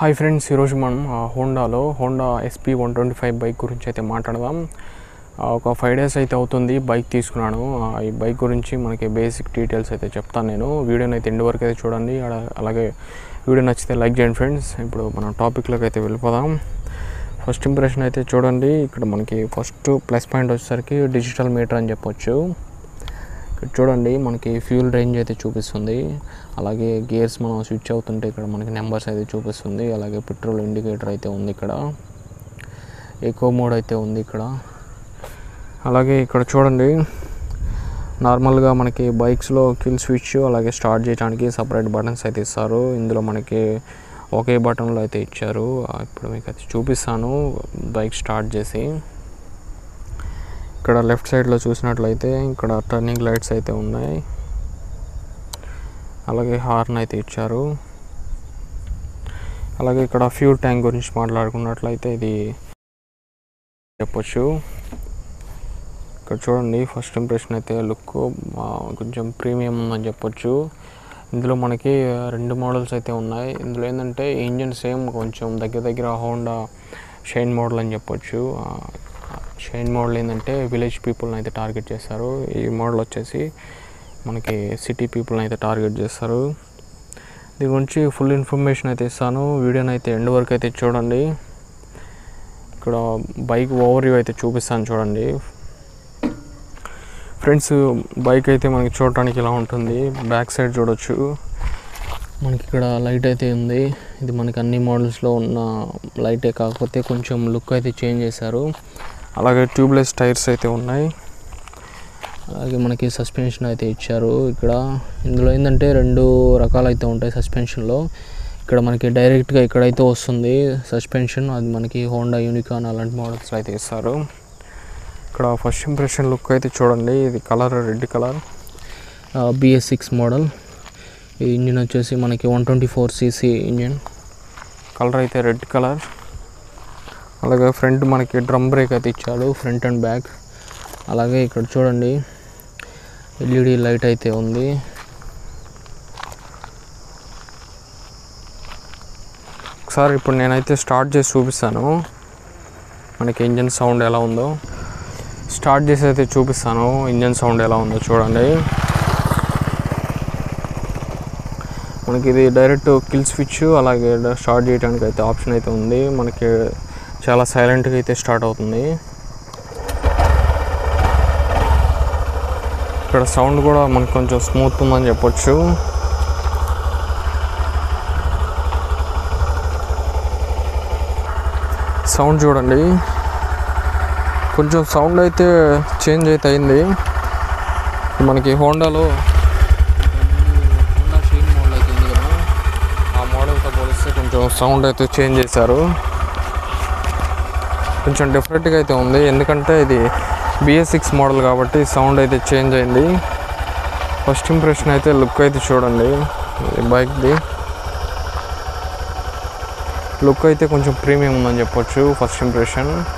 hi friends ఈరోజు మనం ఆ, హోండాలో Honda SP one twenty five bike గురించి అయితే మాట్లాడదాం ఆ, ఒక ఫైవ్ డేస్ అయితే అవుతుంది బైక్ తీసుకున్నాను ఆ, ఈ బైక్ గురించి మనకి బేసిక్ డీటెయిల్స్ అయితే చెప్తాను నేను వీడియోని అయితే ఎండ్ వరకు అయితే చూడండి అలా- అలాగే వీడియో నచ్చితే లైక్ చేయండి ఫ్రెండ్స్ ఇప్పుడు మనం టాపిక్లోకి అయితే వెళ్ళిపోదాం ఫస్ట్ ఇంప్రెషన్ అయితే చూడండి ఇక్కడ మనకి ఫస్ట్ ప్లస్ పాయింట్ వచ్చేసరికి డిజిటల్ మీటర్ అని చెప్పొచ్చు ఇక్కడ చూడండి మనకి ఫ్యూల్ రేంజ్ అయితే చూపిస్తుంది అలాగే గేర్స్ మనం స్విచ్ అవుతుంటే ఇక్కడ మనకి నెంబర్స్ అయితే చూపిస్తుంది అలాగే పెట్రోల్ ఇండికేటర్ అయితే ఉంది ఇక్కడ ఎకో మోడ్ అయితే ఉంది ఇక్కడ అలాగే ఇక్కడ చూడండి నార్మల్గా మనకి బైక్స్లో కిల్ స్విచ్ అలాగే స్టార్ట్ చేయడానికి సపరేట్ బటన్స్ అయితే ఇస్తారు ఇందులో మనకి ఒకే బటన్లో అయితే ఇచ్చారు ఆ, ఇప్పుడు మీకు అయితే చూపిస్తాను బైక్ స్టార్ట్ చేసి ఇక్కడ లెఫ్ట్ సైడ్లో చూసినట్లయితే ఇక్కడ టర్నింగ్ లైట్స్ అయితే ఉన్నాయి అలాగే హార్న్ అయితే ఇచ్చారు అలాగే ఇక్కడ ఫ్యూల్ ట్యాంక్ గురించి మాట్లాడుకున్నట్లయితే ఇది చెప్పొచ్చు ఇక్కడ చూడండి ఫస్ట్ ఇంప్రెషన్ అయితే లుక్ కొంచెం ప్రీమియం ఉందని చెప్పొచ్చు ఇందులో మనకి రెండు మోడల్స్ అయితే ఉన్నాయి ఇందులో ఏంటంటే ఇంజిన్ సేమ్ కొంచెం దగ్గర దగ్గర హోండా షైన్ మోడల్ అని చెప్పొచ్చు షైన్ మోడల్ ఏంటంటే విలేజ్ పీపుల్ని అయితే టార్గెట్ చేస్తారు ఈ మోడల్ వచ్చేసి మనకి సిటీ పీపుల్ని అయితే టార్గెట్ చేస్తారు దీని గురించి ఫుల్ ఇన్ఫర్మేషన్ అయితే ఇస్తాను వీడియోని అయితే ఎండ్ వరకు అయితే చూడండి ఇక్కడ బైక్ ఓవర్ వ్యూ అయితే చూపిస్తాను చూడండి ఫ్రెండ్స్ బైక్ అయితే మనకి చూడటానికి ఇలా ఉంటుంది బ్యాక్ సైడ్ చూడొచ్చు మనకి ఇక్కడ లైట్ అయితే ఉంది ఇది మనకి అన్ని మోడల్స్లో ఉన్న లైటే కాకపోతే కొంచెం లుక్ అయితే చేంజ్ చేశారు అలాగే ట్యూబ్లెస్ టైర్స్ అయితే ఉన్నాయి అలాగే మనకి సస్పెన్షన్ అయితే ఇచ్చారు ఇక్కడ ఇందులో ఏంటంటే రెండు రకాలు అయితే ఉంటాయి సస్పెన్షన్లో ఇక్కడ మనకి డైరెక్ట్గా ఇక్కడైతే వస్తుంది సస్పెన్షన్ అది మనకి హోండా యూనికాన్ అలాంటి మోడల్స్ అయితే ఇస్తారు ఇక్కడ ఫస్ట్ ఇంప్రెషన్ లుక్ అయితే చూడండి ఇది colour red colour BS six model ఈ ఇంజిన్ వచ్చేసి మనకి one twenty four CC engine colour అయితే రెడ్ కలర్ అలాగే ఫ్రంట్ మనకి డ్రమ్ బ్రేక్ అయితే ఇచ్చాడు ఫ్రంట్ అండ్ బ్యాక్ అలాగే ఇక్కడ చూడండి ఎల్ఈడి లైట్ అయితే ఉంది ఒకసారి ఇప్పుడు నేనైతే స్టార్ట్ చేసి చూపిస్తాను మనకి ఇంజన్ సౌండ్ ఎలా ఉందో స్టార్ట్ చేసి అయితే చూపిస్తాను ఇంజన్ సౌండ్ ఎలా ఉందో చూడండి మనకి ఇది డైరెక్ట్ కిల్ స్విచ్ అలాగే స్టార్ట్ చేయడానికి అయితే ఆప్షన్ అయితే ఉంది మనకి చాలా సైలెంట్గా అయితే స్టార్ట్ అవుతుంది ఇక్కడ సౌండ్ కూడా మనకి కొంచెం స్మూత్ ఉందని చెప్పొచ్చు సౌండ్ చూడండి కొంచెం సౌండ్ అయితే చేంజ్ అయితే అయింది మనకి హోండాలో హోండా షైన్ మోడల్ అయితే ఉంది కదా ఆ మోడల్తో పోలిస్తే కొంచెం సౌండ్ అయితే చేంజ్ చేశారు కొంచెం డిఫరెంట్గా అయితే ఉంది ఎందుకంటే ఇది బిఎస్ సిక్స్ మోడల్ కాబట్టి సౌండ్ అయితే చేంజ్ అయింది ఫస్ట్ ఇంప్రెషన్ అయితే లుక్ అయితే చూడండి ఈ బైక్ది లుక్ అయితే కొంచెం ప్రీమియం ఉందని చెప్పొచ్చు ఫస్ట్ ఇంప్రెషన్